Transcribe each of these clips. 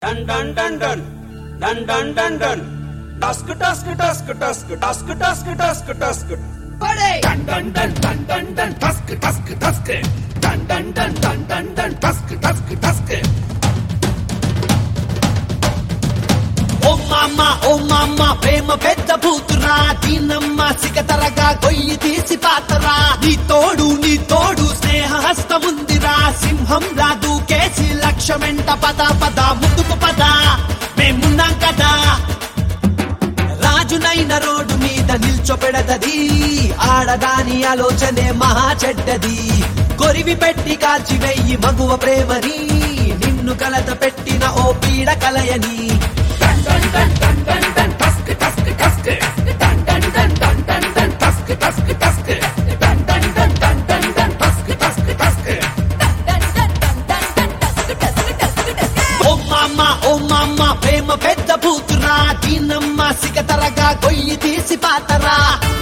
Dun dun dun dun. Dun dun dun dun. Tusk tusk tusk tusk tusk tusk tusk tusk. Dun dun dun dun dun dun tusk tusk tusk. Dun dun dun dun dun dun tusk tusk tusk. ఓ మామ ఓ మామ ప్రేమ పెద్ద బూతురా దీనమ్మ సిగతరగా గొయ్యి తీసి పాతరా నీ తోడు నీ తోడు స్నేహ హస్తముందిరా సింహం లా దూకేసి లక్ష్యమెంట పద పద ముందుకు పద మేమున్నాం కదా రాజునైన రోడ్డు మీద నిల్చోపెడతది ఆడదాని ఆలోచనే మహా చెడ్డది కొరివి పెట్టి కాల్చి వెయ్యి మగువ ప్రేమని నిన్ను కలత పెట్టిన ఓ పీడ కలయని Dun dun dun dun dun dun tusk tusk tusk. Dun dun dun dun dun dun tusk tusk tusk. Dun dun dun dun dun dun tusk tusk tusk. ఓ మామ ఓ మామ ప్రేమ పెద్ద బూతురా దీనమ్మ సిగతరగా గొయ్యి తీసి పాతరా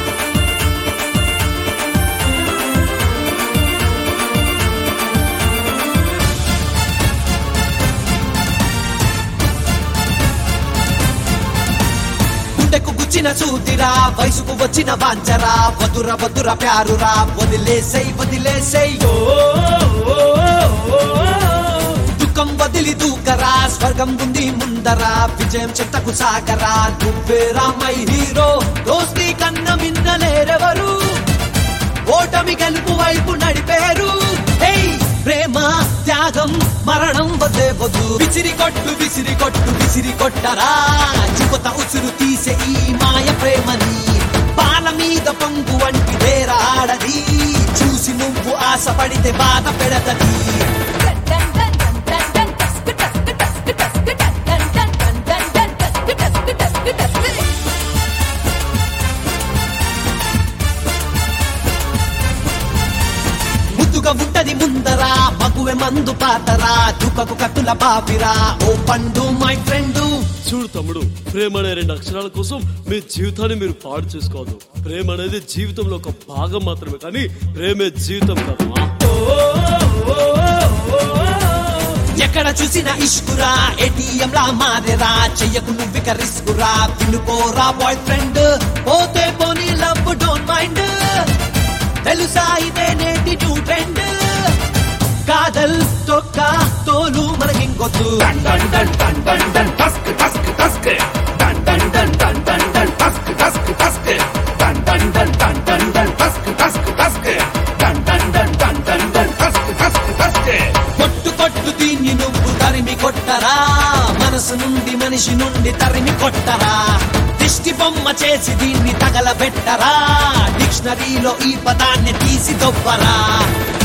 గుండెకు గుచ్చిన సూతిరా వయసుకు వచ్చిన వాంచరా వదుర వదుర ప్యారురా వదిలేసై వదిలేసై ఓ, ఓ, ఓ, ఓ. దుఃఖం వదిలి దూకరా స్వర్గం ఉంది ముందరా విజయం చెత్తకు సాగరా నువ్వేరా మై హీరో దోస్తి కన్న మిన్నలేరెవరు ఓటమి గెలుపు వైపు నడిపేరు ఏయ్ ప్రేమ త్యాగం మరణం వద్దే వద్దు విసిరి కొట్టు విసిరి కొట్టు విసిరి కొట్టరా యువత ఉసురు తీసే ఈ మాయ ప్రేమని పాల మీద పొంగు వంటి వేరాడది చూసి నువ్వు ఆశపడితే బాధ పెడతది ముద్దుగా ఉంటది ముందరా మగువె మందు పాతరా దుఃఖకు కట్టుల బాపిరా ఓ పండు మై ఫ్రెండ్ చూడు తమ్ముడు ప్రేమ అనే రెండు అక్షరాల కోసం మీ జీవితాన్ని మీరు పాడు చేసుకోవద్దు ప్రేమ అనేది జీవితంలో ఒక భాగం మాత్రమే కానీ ప్రేమే జీవితం కాదు ఎక్కడ చూసిన ఇష్కురా ఏటీఎం లా మారేరా చెయ్యకు నువ్విక రిస్కురా వినుకోరా బాయ్ ఫ్రెండ్ పోతే పోనీ లవ్ డోంట్ మైండ్ తెలుసా ఇదే నేటి న్యూ ట్రెండ్ కాదల్ తొక్క తోలు మనకింకొద్దు Dun dun dun dun dun dun tusk tusk tusk. Dun dun dun dun dun dun tusk tusk tusk. Dun dun dun dun dun dun tusk tusk tusk. Dun dun dun dun dun dun tusk tusk tusk. కొట్టు కొట్టు దీన్ని నువ్వు తరిమి కొట్టరా మనసు నుండి మనిషి నుండి తరిమి కొట్టరా దిష్టి బొమ్మ చేసి దీన్ని తగలబెట్టరా డిక్షనరీలో ఈ పదాన్ని తీసి దొబ్బరా